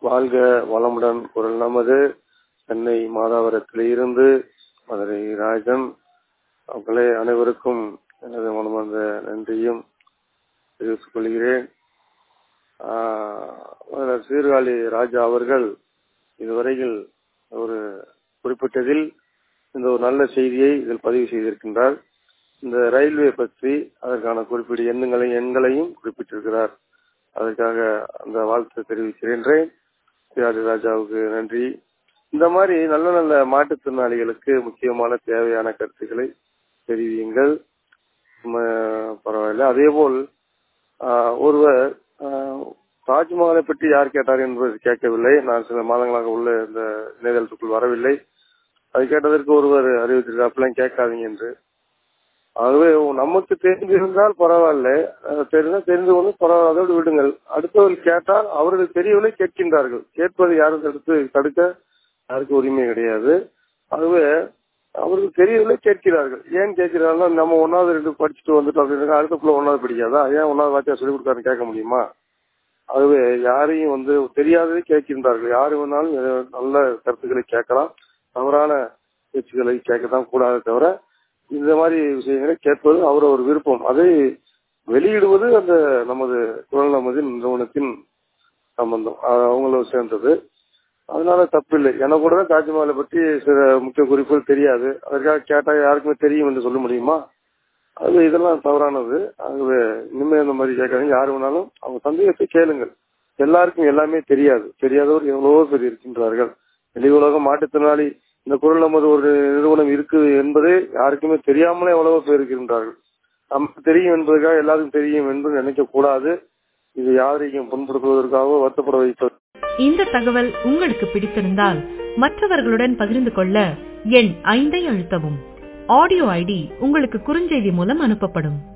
வாழ்க வளமுடன் குரல் நமது சென்னை மாதாவரத்தில் இருந்து மதுரை ராஜன் அவர்களே அனைவருக்கும் எனது மனமார்ந்த நன்றியும் தெரிவித்துக் கொள்கிறேன் ஆஹ் சீர்காழி ராஜா அவர்கள் இதுவரையில் ஒரு குறிப்பிட்டதில் இந்த ஒரு நல்ல செய்தியை இதில் பதிவு செய்திருக்கின்றார் இந்த ரயில்வே பற்றி அதற்கான குறிப்பிட்ட எண்ணுங்களையும் எண்களையும் குறிப்பிட்டிருக்கிறார் அதற்காக அந்த வாழ்த்து தெரிவிக்கின்றேன் சீர்காழி ராஜாவுக்கு நன்றி இந்த மாதிரி நல்ல நல்ல மாற்றுத்திறனாளிகளுக்கு முக்கியமான தேவையான கருத்துக்களை தெரிவியுங்கள் பரவாயில்ல அதே போல் ஒருவர் தாஜ்மஹாலை பற்றி யார் கேட்டார் என்பது கேட்கவில்லை நான் சில மாதங்களாக உள்ள இந்த இணையதளத்துக்குள் வரவில்லை அது கேட்டதற்கு ஒருவர் அறிவித்திருக்காப்பெல்லாம் கேட்காதீங்க என்று ஆகவே நமக்கு தெரிந்திருந்தால் பரவாயில்ல தெரிந்தா தெரிந்து கொண்டு பரவாயில்ல அதோடு விடுங்கள் அடுத்தவர்கள் கேட்டால் அவர்கள் தெரியவில்லை கேட்கின்றார்கள் கேட்பது யாரும் தடுத்து தடுக்க யாருக்கு உரிமை கிடையாது ஆகவே அவருக்கு தெரியவில்லை கேட்கிறார்கள் ஏன் கேட்கிறார்கள் நம்ம ஒன்னாவது ரெண்டு படிச்சுட்டு வந்துட்டோம் அப்படின்னு அடுத்த பிள்ளை ஒன்னாவது படிக்காதா ஏன் ஒன்னாவது வாத்தியா சொல்லிக் கொடுக்காருன்னு கேட்க முடியுமா ஆகவே யாரையும் வந்து தெரியாததை கேட்கின்றார்கள் யாரு வேணாலும் நல்ல கருத்துக்களை கேட்கலாம் தவறான பேச்சுக்களை கேட்கத்தான் கூடாது தவிர இந்த மாதிரி விஷயங்களை கேட்பது அவர் ஒரு விருப்பம் அதை வெளியிடுவது அந்த நமது குரல் நமது நிறுவனத்தின் சம்பந்தம் அவங்கள சேர்ந்தது அதனால தப்பில்லை எனக்கு கூட தாஜ்மஹாலை பற்றி சில முக்கிய குறிப்புகள் தெரியாது அதற்காக கேட்டா யாருக்குமே தெரியும் என்று சொல்ல முடியுமா அது இதெல்லாம் தவறானது ஆகவே இனிமே இந்த மாதிரி கேட்காதீங்க யாரு வேணாலும் அவங்க சந்தேகத்தை கேளுங்கள் எல்லாருக்கும் எல்லாமே தெரியாது தெரியாதவர் எவ்வளவோ பேர் இருக்கின்றார்கள் வெளி உலகம் மாற்றுத்திறனாளி இந்த குரல் நமது ஒரு நிறுவனம் இருக்கு என்பது யாருக்குமே தெரியாமலே எவ்வளவோ பேர் இருக்கின்றார்கள் நமக்கு தெரியும் என்பதற்காக எல்லாருக்கும் தெரியும் என்று நினைக்க கூடாது இது யாரையும் புண்படுத்துவதற்காக வருத்தப்பட வைப்பது இந்த தகவல் உங்களுக்கு பிடித்திருந்தால் மற்றவர்களுடன் பகிர்ந்து கொள்ள எண் ஐந்தை அழுத்தவும் ஆடியோ ஐடி உங்களுக்கு குறுஞ்செய்தி மூலம் அனுப்பப்படும்